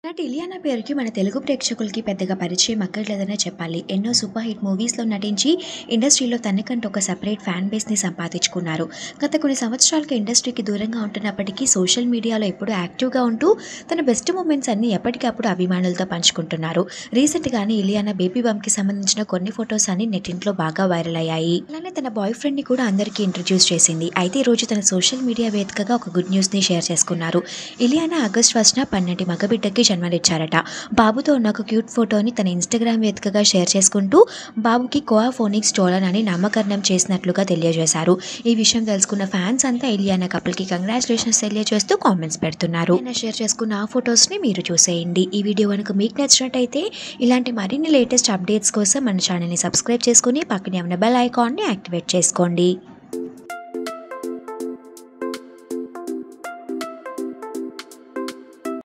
నటి ఇలియానా పేరుకి మన తెలుగు ప్రేక్షకులకి పెద్దగా పరిచయం అక్కర్లేదనే చెప్పాలి ఎన్నో సూపర్ హిట్ మూవీస్లో నటించి ఇండస్ట్రీలో తనకంటూ ఒక సపరేట్ ఫ్యాన్ బేస్ని సంపాదించుకున్నారు గత కొన్ని సంవత్సరాలుగా ఇండస్ట్రీకి దూరంగా ఉంటున్నప్పటికీ సోషల్ మీడియాలో ఎప్పుడూ యాక్టివ్గా ఉంటూ తన బెస్ట్ మూమెంట్స్ అన్ని ఎప్పటికప్పుడు అభిమానులతో పంచుకుంటున్నారు రీసెంట్గానే ఇలియానా బేబీ బంకి సంబంధించిన కొన్ని ఫొటోస్ అన్ని నెట్టింట్లో బాగా వైరల్ అయ్యాయి అలానే తన బాయ్ ఫ్రెండ్ని కూడా అందరికీ ఇంట్రడ్యూస్ చేసింది అయితే ఈ రోజు తన సోషల్ మీడియా వేదికగా ఒక గుడ్ న్యూస్ని షేర్ చేసుకున్నారు ఇలియానా ఆగస్ట్ ఫస్ట్న పన్నెండు మగబిడ్డకి జన్మనిచ్చారట బాబుతో ఉన్న ఒక క్యూట్ ఫోటోని తన ఇన్స్టాగ్రామ్ వేదికగా షేర్ చేసుకుంటూ బాబుకి కోఆఫోనిక్స్ స్టోలన్ అని నామకరణం చేసినట్లుగా తెలియజేశారు ఈ విషయం తెలుసుకున్న ఫ్యాన్స్ అంతా ఇలియానా కపుల్కి కంగ్రాచులేషన్స్ తెలియజేస్తూ కామెంట్స్ పెడుతున్నారు ఇలియానా షేర్ చేసుకున్న ఆ ఫొటోస్ని మీరు చూసేయండి ఈ వీడియో కనుక మీకు నచ్చినట్టయితే ఇలాంటి మరిన్ని లేటెస్ట్ అప్డేట్స్ కోసం మన ఛానల్ని సబ్స్క్రైబ్ చేసుకుని పక్కనే ఉన్న బెల్ ఐకాన్ని యాక్టివేట్ చేసుకోండి